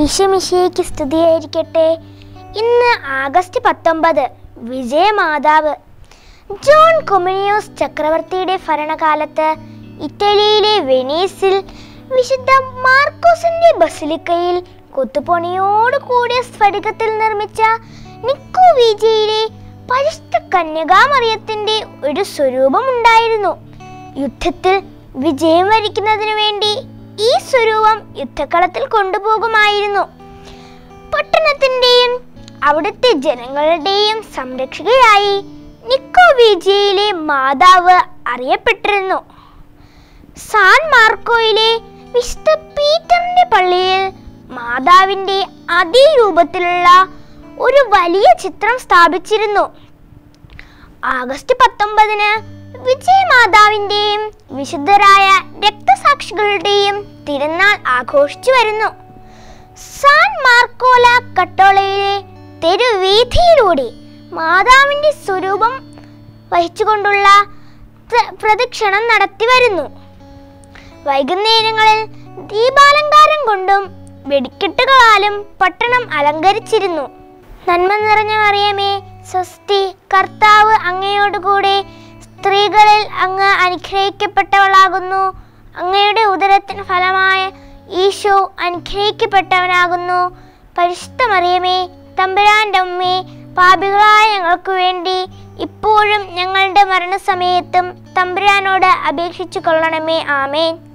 ഈശമിഷിയയ്ക്ക് സ്തുതിയായിരിക്കട്ടെ ഇന്ന് ആഗസ്റ്റ് പത്തൊമ്പത് വിജയമാതാവ് ജോൺ കൊമിനിയോസ് ചക്രവർത്തിയുടെ ഭരണകാലത്ത് ഇറ്റലിയിലെ വെനീസിൽ വിശുദ്ധ മാർക്കോസിന്റെ ബസിലിക്കയിൽ കൊത്തുപണിയോട് കൂടിയ സ്ഫടികത്തിൽ നിർമ്മിച്ച നിക്കോ വീജയിലെ പരിശുദ്ധ കന്യകാമറിയത്തിന്റെ ഒരു സ്വരൂപം ഉണ്ടായിരുന്നു യുദ്ധത്തിൽ വിജയം വരിക്കുന്നതിനു വേണ്ടി ഈ സ്വരൂപം യുദ്ധക്കളത്തിൽ കൊണ്ടുപോകുമായിരുന്നു പട്ടണത്തിന്റെയും അവിടുത്തെ ജനങ്ങളുടെയും സംരക്ഷകയായി നിക്കോ വിജയിലെ മാതാവ് അറിയപ്പെട്ടിരുന്നു സാൻ മാർക്കോയിലെ വിശുദ്ധ പീറ്ററിന്റെ പള്ളിയിൽ മാതാവിന്റെ അതേ രൂപത്തിലുള്ള ഒരു വലിയ ചിത്രം സ്ഥാപിച്ചിരുന്നു ആഗസ്റ്റ് പത്തൊമ്പതിന് വിജയമാതാവിന്റെയും വിശുദ്ധരായ രക്തസാക്ഷികളുടെയും തിരുനാൾ ആഘോഷിച്ചു വരുന്നു സാൻ മാർക്കോല കട്ടോളയിലെ തെരുവീഥിയിലൂടെ മാതാവിന്റെ സ്വരൂപം വഹിച്ചുകൊണ്ടുള്ള ത- പ്രദക്ഷിണം നടത്തി വരുന്നു വൈകുന്നേരങ്ങളിൽ ദീപാലങ്കാരം കൊണ്ടും വെടിക്കെട്ടുകളാലും പട്ടണം അലങ്കരിച്ചിരുന്നു നന്മ നിറഞ്ഞ മറിയമേ സ്വസ്തി കർത്താവ് അങ്ങയോടുകൂടെ സ്ത്രീകളിൽ അങ്ങ് അനുഗ്രഹിക്കപ്പെട്ടവളാകുന്നു അങ്ങയുടെ ഉദരത്തിന് ഫലമായ ഈശോ അനുഗ്രഹിക്കപ്പെട്ടവനാകുന്നു പരിശുദ്ധ മറിയമേ തമ്പുരാൻ്റെ അമ്മേ പാപികളായ ഞങ്ങൾക്ക് വേണ്ടി ഇപ്പോഴും ഞങ്ങളുടെ മരണസമയത്തും തമ്പുരാനോട് അപേക്ഷിച്ചു കൊള്ളണമേ ആമേൻ